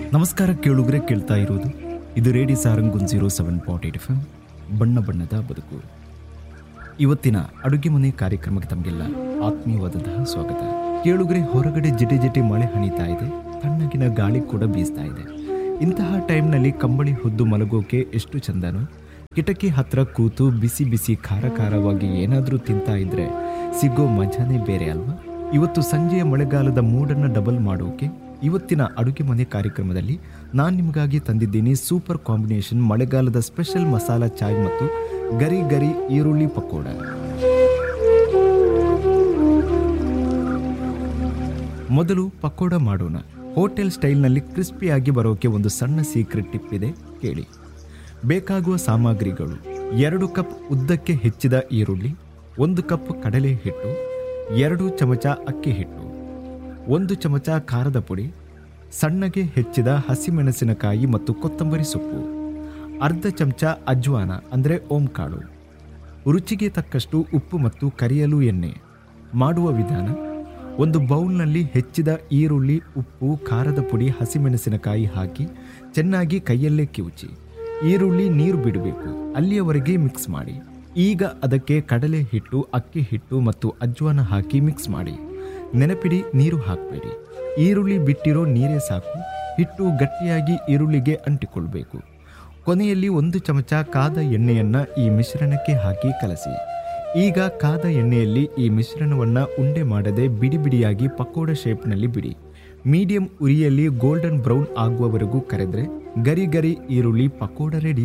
ನಮಸ್ಕಾರ ಕೇಳುಗರೆ ಕೇಳ್ತಾ ಇರೋದು ಇದು ರೇಡಿ ಸಾರಂಗುನ್ zero seven point eight F M ಬಣ್ಣ ಬಣ್ಣದ ಬದುಕು ಇವತ್ತಿನ ಅಡುಗೆ ಮನೆ ಕಾರ್ಯಕ್ರಮಕ್ಕೆ ತಮಗೆಲ್ಲ ಆತ್ಮೀಯವಾದಂತಹ ಸ್ವಾಗತ ಕೇಳುಗರೆ ಹೊರಗಡೆ ಜಿಟಿ ಜಿಟಿ ಮಳೆ ಹನಿತಾ ಇದೆ ತಣ್ಣಗಿನ ಗಾಳಿ ಕೂಡ ಬೀಸ್ತಾ ಇದೆ ಇಂತಹ ಟೈಮ್ನಲ್ಲಿ ಕಂಬಳಿ ಹೊದ್ದು ಮಲಗೋಕೆ ಎಷ್ಟು ಚಂದನೋ ಕಿಟಕಿ ಹತ್ರ ಕೂತು ಬಿಸಿ ಬಿಸಿ ಖಾರ ಖಾರವಾಗಿ ಏನಾದರೂ ತಿಂತಾ ಇದ್ರೆ ಸಿಗೋ ಮಜಾನೇ ಬೇರೆ ಅಲ್ವಾ ಇವತ್ತು ಸಂಜೆಯ ಮಳೆಗಾಲದ ಮೂಡನ್ನು ಡಬಲ್ ಮಾಡೋಕೆ ಇವತ್ತಿನ ಅಡುಗೆ ಮನೆ ಕಾರ್ಯಕ್ರಮದಲ್ಲಿ ನಾನು ನಿಮಗಾಗಿ ತಂದಿದ್ದೀನಿ ಸೂಪರ್ ಕಾಂಬಿನೇಷನ್ ಮಳೆಗಾಲದ ಸ್ಪೆಷಲ್ ಮಸಾಲಾ ಚಾಯ್ ಮತ್ತು ಗರಿ ಗರಿ ಈರುಳ್ಳಿ ಪಕೋಡ ಮೊದಲು ಪಕೋಡ ಮಾಡೋಣ ಹೋಟೆಲ್ ಸ್ಟೈಲ್ನಲ್ಲಿ ಕ್ರಿಸ್ಪಿಯಾಗಿ ಬರೋಕೆ ಒಂದು ಸಣ್ಣ ಸೀಕ್ರೆಟ್ ಟಿಪ್ ಇದೆ ಕೇಳಿ ಬೇಕಾಗುವ ಸಾಮಗ್ರಿಗಳು ಎರಡು ಕಪ್ ಉದ್ದಕ್ಕೆ ಹೆಚ್ಚಿದ ಈರುಳ್ಳಿ ಒಂದು ಕಪ್ ಕಡಲೆ ಹಿಟ್ಟು ಎರಡು ಚಮಚ ಅಕ್ಕಿ ಹಿಟ್ಟು ಒಂದು ಚಮಚ ಖಾರದ ಪುಡಿ ಸಣ್ಣಗೆ ಹೆಚ್ಚಿದ ಹಸಿಮೆಣಸಿನಕಾಯಿ ಮತ್ತು ಕೊತ್ತಂಬರಿ ಸೊಪ್ಪು ಅರ್ಧ ಚಮಚ ಅಜ್ವಾನ ಅಂದರೆ ಓಂಕಾಳು ರುಚಿಗೆ ತಕ್ಕಷ್ಟು ಉಪ್ಪು ಮತ್ತು ಕರಿಯಲು ಎಣ್ಣೆ ಮಾಡುವ ವಿಧಾನ ಒಂದು ಬೌಲ್ನಲ್ಲಿ ಹೆಚ್ಚಿದ ಈರುಳ್ಳಿ ಉಪ್ಪು ಖಾರದ ಪುಡಿ ಹಸಿಮೆಣಸಿನಕಾಯಿ ಹಾಕಿ ಚೆನ್ನಾಗಿ ಕೈಯಲ್ಲೇ ಕಿವುಚಿ ಈರುಳ್ಳಿ ನೀರು ಬಿಡಬೇಕು ಅಲ್ಲಿಯವರೆಗೆ ಮಿಕ್ಸ್ ಮಾಡಿ ಈಗ ಅದಕ್ಕೆ ಕಡಲೆ ಹಿಟ್ಟು ಅಕ್ಕಿ ಹಿಟ್ಟು ಮತ್ತು ಅಜ್ವಾನ ಹಾಕಿ ಮಿಕ್ಸ್ ಮಾಡಿ ನೆನಪಿಡಿ ನೀರು ಹಾಕಬೇಡಿ ಈರುಳ್ಳಿ ಬಿಟ್ಟಿರೋ ನೀರೇ ಸಾಕು ಹಿಟ್ಟು ಗಟ್ಟಿಯಾಗಿ ಈರುಳ್ಳಿಗೆ ಅಂಟಿಕೊಳ್ಬೇಕು ಕೊನೆಯಲ್ಲಿ ಒಂದು ಚಮಚ ಕಾದ ಎಣ್ಣೆಯನ್ನ ಈ ಮಿಶ್ರಣಕ್ಕೆ ಹಾಕಿ ಕಲಸಿ ಈಗ ಕಾದ ಎಣ್ಣೆಯಲ್ಲಿ ಈ ಮಿಶ್ರಣವನ್ನ ಉಂಡೆ ಮಾಡದೆ ಬಿಡಿ ಬಿಡಿಯಾಗಿ ಪಕೋಡ ಶೇಪ್ನಲ್ಲಿ ಬಿಡಿ ಮೀಡಿಯಂ ಉರಿಯಲ್ಲಿ ಗೋಲ್ಡನ್ ಬ್ರೌನ್ ಆಗುವವರೆಗೂ ಕರೆದ್ರೆ ಗರಿ ಗರಿ ಈರುಳ್ಳಿ ಪಕೋಡ ರೆಡಿ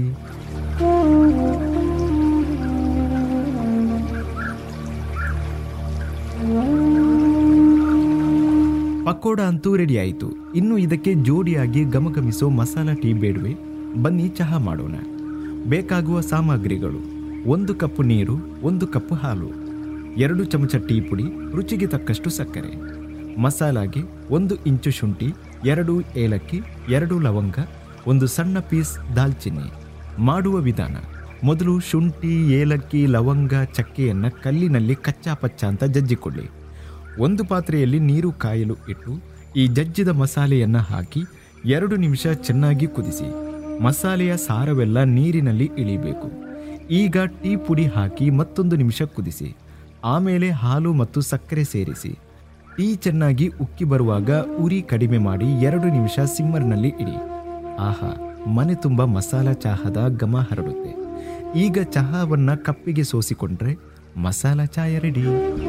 ಪಕೋಡ ಅಂತೂ ರೆಡಿ ಆಯಿತು ಇನ್ನು ಇದಕ್ಕೆ ಜೋಡಿಯಾಗಿ ಗಮಗಮಿಸೋ ಮಸಾಲ ಟೀ ಬೇಡವೆ ಬನ್ನಿ ಚಹಾ ಮಾಡೋಣ ಬೇಕಾಗುವ ಸಾಮಗ್ರಿಗಳು ಒಂದು ಕಪ್ ನೀರು ಒಂದು ಕಪ್ ಹಾಲು ಎರಡು ಚಮಚ ಟೀ ಪುಡಿ ರುಚಿಗೆ ತಕ್ಕಷ್ಟು ಸಕ್ಕರೆ ಮಸಾಲಾಗೆ ಒಂದು ಇಂಚು ಶುಂಠಿ ಎರಡು ಏಲಕ್ಕಿ ಎರಡು ಲವಂಗ ಒಂದು ಸಣ್ಣ ಪೀಸ್ ದಾಲ್ಚಿನ್ನಿ ಮಾಡುವ ವಿಧಾನ ಮೊದಲು ಶುಂಠಿ ಏಲಕ್ಕಿ ಲವಂಗ ಚಕ್ಕೆಯನ್ನು ಕಲ್ಲಿನಲ್ಲಿ ಕಚ್ಚಾ ಪಚ್ಚ ಅಂತ ಜಜ್ಜಿಕೊಳ್ಳಿ ಒಂದು ಪಾತ್ರೆಯಲ್ಲಿ ನೀರು ಕಾಯಲು ಇಟ್ಟು ಈ ಜಜ್ಜಿದ ಮಸಾಲೆಯನ್ನು ಹಾಕಿ ಎರಡು ನಿಮಿಷ ಚೆನ್ನಾಗಿ ಕುದಿಸಿ ಮಸಾಲೆಯ ಸಾರವೆಲ್ಲ ನೀರಿನಲ್ಲಿ ಇಳಿಬೇಕು ಈಗ ಟೀ ಪುಡಿ ಹಾಕಿ ಮತ್ತೊಂದು ನಿಮಿಷ ಕುದಿಸಿ ಆಮೇಲೆ ಹಾಲು ಮತ್ತು ಸಕ್ಕರೆ ಸೇರಿಸಿ ಟೀ ಚೆನ್ನಾಗಿ ಉಕ್ಕಿ ಬರುವಾಗ ಉರಿ ಕಡಿಮೆ ಮಾಡಿ ಎರಡು ನಿಮಿಷ ಸಿಮ್ಮರ್ನಲ್ಲಿ ಇಡಿ ಆಹಾ ಮನೆ ತುಂಬ ಮಸಾಲ ಚಹಾದ ಘಮ ಹರಡುತ್ತೆ ಈಗ ಚಹಾವನ್ನ ಕಪ್ಪಿಗೆ ಸೋಸಿಕೊಂಡ್ರೆ ಮಸಾಲ ಚಾಯ ರೆಡಿ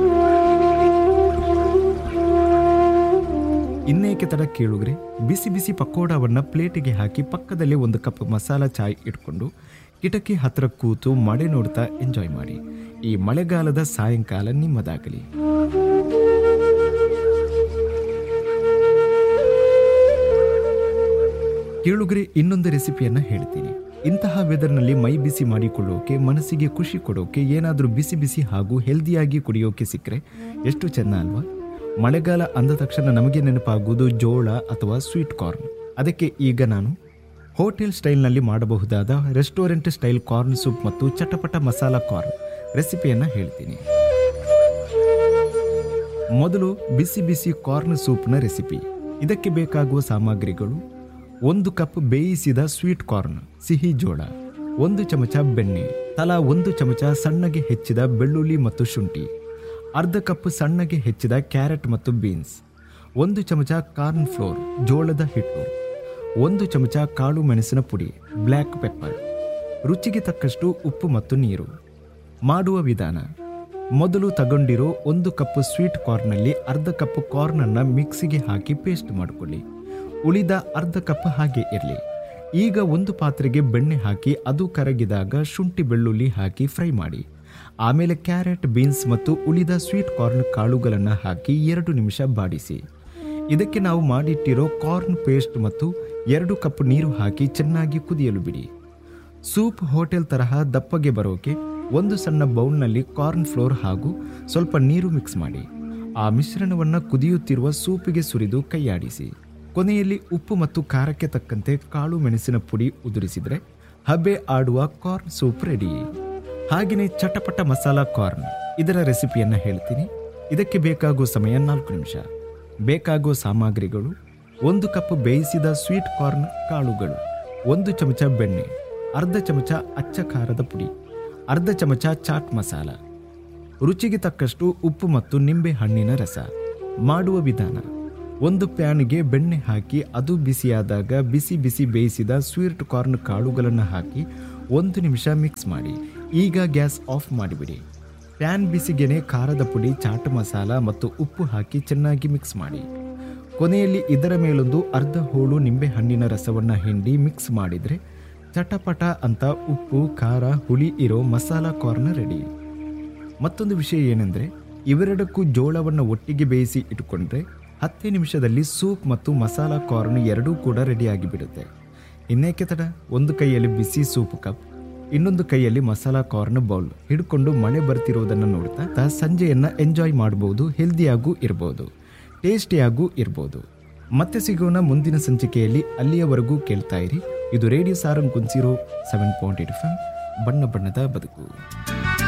ಇನ್ನೇಕೆ ತಡ ಕೇಳುಗ್ರೆ ಬಿಸಿ ಬಿಸಿ ಪಕೋಡವನ್ನ ಪ್ಲೇಟಿಗೆ ಹಾಕಿ ಪಕ್ಕದಲ್ಲಿ ಒಂದು ಕಪ್ ಮಸಾಲ ಚಾಯ್ ಇಟ್ಕೊಂಡು ಕಿಟಕಿ ಹತ್ರ ಕೂತು ಮಳೆ ನೋಡ್ತಾ ಎಂಜಾಯ್ ಮಾಡಿ ಈ ಮಳೆಗಾಲದ ಸಾಯಂಕಾಲ ನಿಮ್ಮದಾಗಲಿ ಕೇಳುಗರೆ ಇನ್ನೊಂದು ರೆಸಿಪಿಯನ್ನ ಹೇಳ್ತೀನಿ ಇಂತಹ ವೆದರ್ನಲ್ಲಿ ಮೈ ಬಿಸಿ ಮಾಡಿಕೊಳ್ಳೋಕೆ ಮನಸ್ಸಿಗೆ ಖುಷಿ ಕೊಡೋಕೆ ಏನಾದರೂ ಬಿಸಿ ಬಿಸಿ ಹಾಗೂ ಹೆಲ್ದಿಯಾಗಿ ಕುಡಿಯೋಕೆ ಸಿಕ್ಕರೆ ಎಷ್ಟು ಚೆನ್ನ ಅಲ್ವಾ ಮಳೆಗಾಲ ಅಂದ ತಕ್ಷಣ ನಮಗೆ ನೆನಪಾಗುವುದು ಜೋಳ ಅಥವಾ ಸ್ವೀಟ್ ಕಾರ್ನ್ ಅದಕ್ಕೆ ಈಗ ನಾನು ಹೋಟೆಲ್ ಸ್ಟೈಲ್ನಲ್ಲಿ ಮಾಡಬಹುದಾದ ರೆಸ್ಟೋರೆಂಟ್ ಸ್ಟೈಲ್ ಕಾರ್ನ್ ಸೂಪ್ ಮತ್ತು ಚಟಪಟ ಮಸಾಲಾ ಕಾರ್ನ್ ರೆಸಿಪಿಯನ್ನು ಹೇಳ್ತೀನಿ ಮೊದಲು ಬಿಸಿ ಬಿಸಿ ಕಾರ್ನ್ ಸೂಪ್ನ ರೆಸಿಪಿ ಇದಕ್ಕೆ ಬೇಕಾಗುವ ಸಾಮಗ್ರಿಗಳು ಒಂದು ಕಪ್ ಬೇಯಿಸಿದ ಸ್ವೀಟ್ ಕಾರ್ನ್ ಸಿಹಿ ಜೋಳ ಒಂದು ಚಮಚ ಬೆಣ್ಣೆ ತಲಾ ಒಂದು ಚಮಚ ಸಣ್ಣಗೆ ಹೆಚ್ಚಿದ ಬೆಳ್ಳುಳ್ಳಿ ಮತ್ತು ಶುಂಠಿ ಅರ್ಧ ಕಪ್ ಸಣ್ಣಗೆ ಹೆಚ್ಚಿದ ಕ್ಯಾರೆಟ್ ಮತ್ತು ಬೀನ್ಸ್ ಒಂದು ಚಮಚ ಕಾರ್ನ್ ಫ್ಲೋರ್ ಜೋಳದ ಹಿಟ್ಟು ಒಂದು ಚಮಚ ಕಾಳು ಮೆಣಸಿನ ಪುಡಿ ಬ್ಲ್ಯಾಕ್ ಪೆಪ್ಪರ್ ರುಚಿಗೆ ತಕ್ಕಷ್ಟು ಉಪ್ಪು ಮತ್ತು ನೀರು ಮಾಡುವ ವಿಧಾನ ಮೊದಲು ತಗೊಂಡಿರೋ ಒಂದು ಕಪ್ ಸ್ವೀಟ್ ಕಾರ್ನಲ್ಲಿ ಅರ್ಧ ಕಪ್ ಕಾರ್ನನ್ನು ಮಿಕ್ಸಿಗೆ ಹಾಕಿ ಪೇಸ್ಟ್ ಮಾಡಿಕೊಳ್ಳಿ ಉಳಿದ ಅರ್ಧ ಕಪ್ ಹಾಗೆ ಇರಲಿ ಈಗ ಒಂದು ಪಾತ್ರೆಗೆ ಬೆಣ್ಣೆ ಹಾಕಿ ಅದು ಕರಗಿದಾಗ ಶುಂಠಿ ಬೆಳ್ಳುಳ್ಳಿ ಹಾಕಿ ಫ್ರೈ ಮಾಡಿ ಆಮೇಲೆ ಕ್ಯಾರೆಟ್ ಬೀನ್ಸ್ ಮತ್ತು ಉಳಿದ ಸ್ವೀಟ್ ಕಾರ್ನ್ ಕಾಳುಗಳನ್ನು ಹಾಕಿ ಎರಡು ನಿಮಿಷ ಬಾಡಿಸಿ ಇದಕ್ಕೆ ನಾವು ಮಾಡಿಟ್ಟಿರೋ ಕಾರ್ನ್ ಪೇಸ್ಟ್ ಮತ್ತು ಎರಡು ಕಪ್ ನೀರು ಹಾಕಿ ಚೆನ್ನಾಗಿ ಕುದಿಯಲು ಬಿಡಿ ಸೂಪ್ ಹೋಟೆಲ್ ತರಹ ದಪ್ಪಗೆ ಬರೋಕೆ ಒಂದು ಸಣ್ಣ ಬೌಲ್ನಲ್ಲಿ ಕಾರ್ನ್ ಫ್ಲೋರ್ ಹಾಗೂ ಸ್ವಲ್ಪ ನೀರು ಮಿಕ್ಸ್ ಮಾಡಿ ಆ ಮಿಶ್ರಣವನ್ನು ಕುದಿಯುತ್ತಿರುವ ಸೂಪಿಗೆ ಸುರಿದು ಕೈಯಾಡಿಸಿ ಕೊನೆಯಲ್ಲಿ ಉಪ್ಪು ಮತ್ತು ಖಾರಕ್ಕೆ ತಕ್ಕಂತೆ ಕಾಳು ಮೆಣಸಿನ ಪುಡಿ ಉದುರಿಸಿದರೆ ಹಬೆ ಆಡುವ ಕಾರ್ನ್ ಸೂಪ್ ರೆಡಿ ಹಾಗೆಯೇ ಚಟಪಟ ಮಸಾಲಾ ಕಾರ್ನ್ ಇದರ ರೆಸಿಪಿಯನ್ನು ಹೇಳ್ತೀನಿ ಇದಕ್ಕೆ ಬೇಕಾಗುವ ಸಮಯ ನಾಲ್ಕು ನಿಮಿಷ ಬೇಕಾಗುವ ಸಾಮಗ್ರಿಗಳು ಒಂದು ಕಪ್ ಬೇಯಿಸಿದ ಸ್ವೀಟ್ ಕಾರ್ನ್ ಕಾಳುಗಳು ಒಂದು ಚಮಚ ಬೆಣ್ಣೆ ಅರ್ಧ ಚಮಚ ಅಚ್ಚ ಖಾರದ ಪುಡಿ ಅರ್ಧ ಚಮಚ ಚಾಟ್ ಮಸಾಲ ರುಚಿಗೆ ತಕ್ಕಷ್ಟು ಉಪ್ಪು ಮತ್ತು ನಿಂಬೆ ಹಣ್ಣಿನ ರಸ ಮಾಡುವ ವಿಧಾನ ಒಂದು ಪ್ಯಾನ್ಗೆ ಬೆಣ್ಣೆ ಹಾಕಿ ಅದು ಬಿಸಿಯಾದಾಗ ಬಿಸಿ ಬಿಸಿ ಬೇಯಿಸಿದ ಸ್ವೀಟ್ ಕಾರ್ನ್ ಕಾಳುಗಳನ್ನು ಹಾಕಿ ಒಂದು ನಿಮಿಷ ಮಿಕ್ಸ್ ಮಾಡಿ ಈಗ ಗ್ಯಾಸ್ ಆಫ್ ಮಾಡಿಬಿಡಿ ಪ್ಯಾನ್ ಬಿಸಿಗೆನೆ ಖಾರದ ಪುಡಿ ಚಾಟ್ ಮಸಾಲ ಮತ್ತು ಉಪ್ಪು ಹಾಕಿ ಚೆನ್ನಾಗಿ ಮಿಕ್ಸ್ ಮಾಡಿ ಕೊನೆಯಲ್ಲಿ ಇದರ ಮೇಲೊಂದು ಅರ್ಧ ಹೋಳು ನಿಂಬೆ ಹಣ್ಣಿನ ರಸವನ್ನು ಹಿಂಡಿ ಮಿಕ್ಸ್ ಮಾಡಿದರೆ ಚಟಪಟ ಅಂತ ಉಪ್ಪು ಖಾರ ಹುಳಿ ಇರೋ ಮಸಾಲ ಕಾರ್ನ್ ರೆಡಿ ಮತ್ತೊಂದು ವಿಷಯ ಏನೆಂದರೆ ಇವೆರಡಕ್ಕೂ ಜೋಳವನ್ನು ಒಟ್ಟಿಗೆ ಬೇಯಿಸಿ ಇಟ್ಟುಕೊಂಡ್ರೆ ಹತ್ತೇ ನಿಮಿಷದಲ್ಲಿ ಸೂಪ್ ಮತ್ತು ಮಸಾಲ ಕಾರ್ನ್ ಎರಡೂ ಕೂಡ ರೆಡಿಯಾಗಿ ಬಿಡುತ್ತೆ ಇನ್ನೇಕೆ ತಡ ಒಂದು ಕೈಯಲ್ಲಿ ಬಿಸಿ ಸೂಪ್ ಕಪ್ ಇನ್ನೊಂದು ಕೈಯಲ್ಲಿ ಮಸಾಲ ಕಾರ್ನ್ ಬೌಲ್ ಹಿಡ್ಕೊಂಡು ಮಳೆ ಬರ್ತಿರೋದನ್ನು ನೋಡ್ತಾ ತ ಸಂಜೆಯನ್ನು ಎಂಜಾಯ್ ಮಾಡ್ಬೋದು ಹೆಲ್ದಿಯಾಗೂ ಇರ್ಬೋದು ಟೇಸ್ಟಿಯಾಗೂ ಇರ್ಬೋದು ಮತ್ತೆ ಸಿಗೋಣ ಮುಂದಿನ ಸಂಚಿಕೆಯಲ್ಲಿ ಅಲ್ಲಿಯವರೆಗೂ ಕೇಳ್ತಾ ಇರಿ ಇದು ರೇಡಿಯೋ ಸಾರಂಗ್ ಕುನ್ಸಿರೋ ಸೆವೆನ್ ಪಾಯಿಂಟ್ ಏಟ್ ಬಣ್ಣ ಬಣ್ಣದ ಬದುಕು